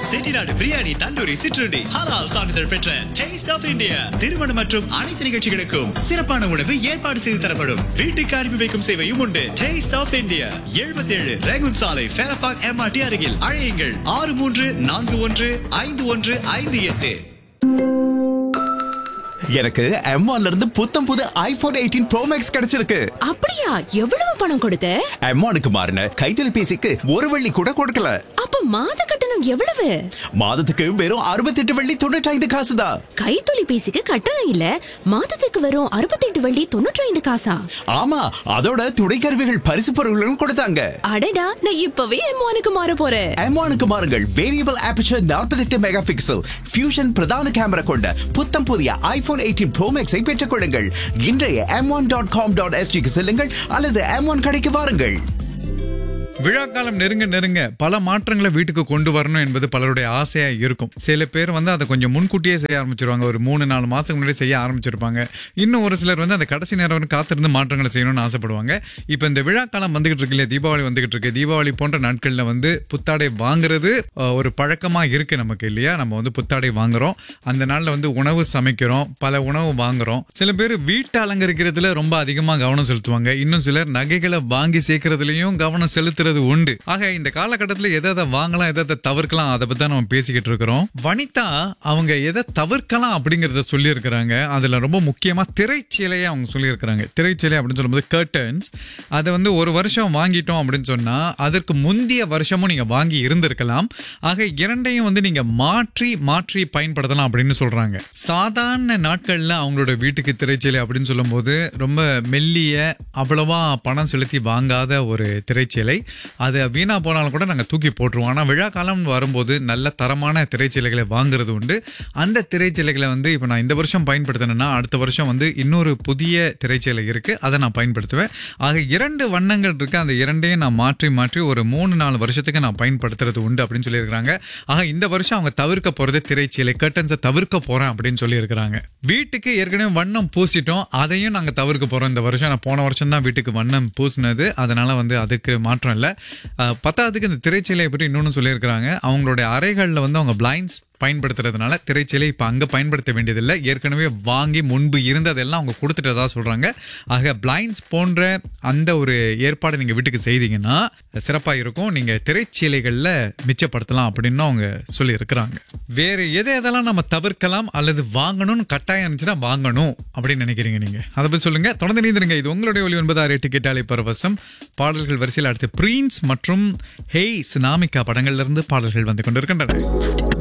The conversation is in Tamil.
செட்டிநாடு பிரியாணி தந்தூரி சிற்றுண்டி ஹலால் சான்றிதழ் பெற்ற டேஸ்ட் ஆஃப் இந்தியா திருமணம் மற்றும் அனைத்து நிகழ்ச்சிகளுக்கும் சிறப்பான உணவு ஏற்பாடு செய்து தரப்படும் வீட்டுக்கு அனுப்பி வைக்கும் சேவையும் உண்டு டேஸ்ட் ஆஃப் இந்தியா எழுபத்தி ஏழு ரேகுன் சாலை ஃபேரபாக் எம்ஆர்டி அருகில் அழையுங்கள் ஆறு மூன்று நான்கு ஒன்று ஐந்து ஒன்று ஐந்து எட்டு எனக்கு M1 ல இருந்து புத்தம் புது ஐபோன் எயிட்டீன் ப்ரோ மேக்ஸ் கிடைச்சிருக்கு அப்படியா எவ்வளவு பணம் கொடுத்த M1க்கு மாறின கைத்தொலைபேசிக்கு ஒரு வெள்ளி கூட கொடுக்கல அப்ப மாத கட்டணம் எவ்வளவு மாதத்துக்கு வெறும் அறுபத்தெட்டு வெள்ளி தொண்ணூற்றி ஐந்து காசு தான் கைத்தொலைபேசிக்கு கட்டணம் இல்ல மாதத்துக்கு வரும் அறுபத்தெட்டு வள்ளி தொண்ணூற்றி ஐந்து காசா ஆமா அதோட துணைக்கருவிகள் பரிசு பொருள்களும் கொடுத்தாங்க அடடா நான் இப்பவே எம்மானுக்கு மாற போறேன் M1க்கு மாறுங்கள் variable aperture 48 megapixel fusion பிரதான கேமரா கொண்ட புத்தம் புதிய ஐபோன் எயிட்டீன் ப்ரோ மேக்ஸை பெற்றுக் கொள்ளுங்கள் இன்றைய M one dot com dot எஸ்டிக்கு செல்லுங்கள் அல்லது எம் ஒன் கடைக்கு வாருங்கள் விழாக்காலம் நெருங்க நெருங்க பல மாற்றங்களை வீட்டுக்கு கொண்டு வரணும் என்பது பலருடைய ஆசையா இருக்கும் சில பேர் வந்து அதை கொஞ்சம் முன்கூட்டியே செய்ய ஆரம்பிச்சிருவாங்க ஒரு மூணு நாலு மாசத்துக்கு முன்னாடி செய்ய ஆரம்பிச்சிருப்பாங்க இன்னும் ஒரு சிலர் வந்து அந்த கடைசி நேரம் வரைக்கும் காத்திருந்து மாற்றங்களை செய்யணும்னு ஆசைப்படுவாங்க இப்போ இந்த விழாக்காலம் வந்துகிட்டு இருக்கு இல்லையா தீபாவளி வந்துகிட்டு இருக்கு தீபாவளி போன்ற நாட்கள்ல வந்து புத்தாடை வாங்குறது அஹ், ஒரு பழக்கமா இருக்கு நமக்கு இல்லையா நம்ம வந்து புத்தாடை வாங்குறோம் அந்த நாள்ல வந்து உணவு சமைக்கிறோம் பல உணவு வாங்குறோம் சில பேர் வீட்டை அலங்கரிக்கிறதுல ரொம்ப அதிகமா கவனம் செலுத்துவாங்க இன்னும் சிலர் நகைகளை வாங்கி சேர்க்கறதுலயும் கவனம் செலுத்துறது உண்டு ஆக இந்த காலகட்டத்துல எதை எதை வாங்கலாம் எதை எதை தவிர்க்கலாம் அதை பத்தி தான் நம்ம பேசிக்கிட்டு இருக்கிறோம் வனிதா அவங்க எதை தவிர்க்கலாம் அப்படிங்கறத சொல்லி இருக்கிறாங்க அதுல ரொம்ப முக்கியமா திரைச்சீலையை அவங்க சொல்லி இருக்கிறாங்க திரைச்சீலை அப்படின்னு சொல்லும்போது கர்டன்ஸ் அதை வந்து ஒரு வருஷம் வாங்கிட்டோம் அப்படின்னு சொன்னா அதற்கு முந்தைய வருஷமும் நீங்க வாங்கி இருந்திருக்கலாம் ஆக இரண்டையும் வந்து நீங்க மாற்றி மாற்றி பயன்படுத்தலாம் அப்படின்னு சொல்றாங்க சாதாரண நாட்கள்ல அவங்களோட வீட்டுக்கு திரைச்சீலை அப்படின்னு சொல்லும்போது ரொம்ப மெல்லிய அவ்வளவா பணம் செலுத்தி வாங்காத ஒரு திரைச்சீலை அது வீணா போனாலும் கூட நாங்க தூக்கி போட்டுருவோம் ஆனா விழா காலம் வரும்போது நல்ல தரமான திரைச்சீலைகளை வாங்குறது உண்டு அந்த திரைச்சீலைகளை வந்து இப்போ நான் இந்த வருஷம் பயன்படுத்தினேன்னா அடுத்த வருஷம் வந்து இன்னொரு புதிய திரைச்சீலை இருக்கு அதை நான் பயன்படுத்துவேன் ஆக இரண்டு வண்ணங்கள் இருக்கு அந்த இரண்டையும் நான் மாற்றி மாற்றி ஒரு மூணு நாலு வருஷத்துக்கு நான் பயன்படுத்துறது உண்டு அப்படின்னு சொல்லியிருக்காங்க ஆக இந்த வருஷம் அவங்க தவிர்க்க போறது திரைச்சீலை கர்டன்ஸை தவிர்க்க போறேன் அப்படின்னு சொல்லியிருக்கிறாங்க வீட்டுக்கு ஏற்கனவே வண்ணம் பூசிட்டோம் அதையும் நாங்க தவிர்க்க போறோம் இந்த வருஷம் நான் போன வருஷம் தான் வீட்டுக்கு வண்ணம் பூசினது அதனால வந்து அதுக்கு மாற்றம் இல்லை அஹ், பத்தாவதுக்கு இந்த திரைச்சீலையை பற்றி இன்னொன்னு சொல்லியிருக்கிறாங்க அவங்களுடைய அறைகளில் வந்து அவங்க பிளைண்ட்ஸ் பயன்படுத்துறதுனால திரைச்சீலை இப்போ அங்கே பயன்படுத்த வேண்டியதில்லை ஏற்கனவே வாங்கி முன்பு இருந்ததெல்லாம் அவங்க கொடுத்துட்டதா சொல்றாங்க ஆக பிளைண்ட்ஸ் போன்ற அந்த ஒரு ஏற்பாடு நீங்க வீட்டுக்கு செய்தீங்கன்னா சிறப்பாக இருக்கும் நீங்க திரைச்சீலைகளில் மிச்சப்படுத்தலாம் அப்படின்னு அவங்க சொல்லி இருக்கிறாங்க வேற எதை எதெல்லாம் நம்ம தவிர்க்கலாம் அல்லது வாங்கணும்னு கட்டாயம் இருந்துச்சுன்னா வாங்கணும் அப்படின்னு நினைக்கிறீங்க நீங்க அதை பத்தி சொல்லுங்க தொடர்ந்து நீந்திருங்க இது உங்களுடைய ஒளி ஒன்பது ஆறு எட்டு கேட்டாலே பரவசம் பாடல்கள் வரிசையில் அடுத்து பிரின்ஸ் மற்றும் ஹேய் சுனாமிகா படங்கள்ல இருந்து பாடல்கள் வந்து கொண்டிருக்கின்றன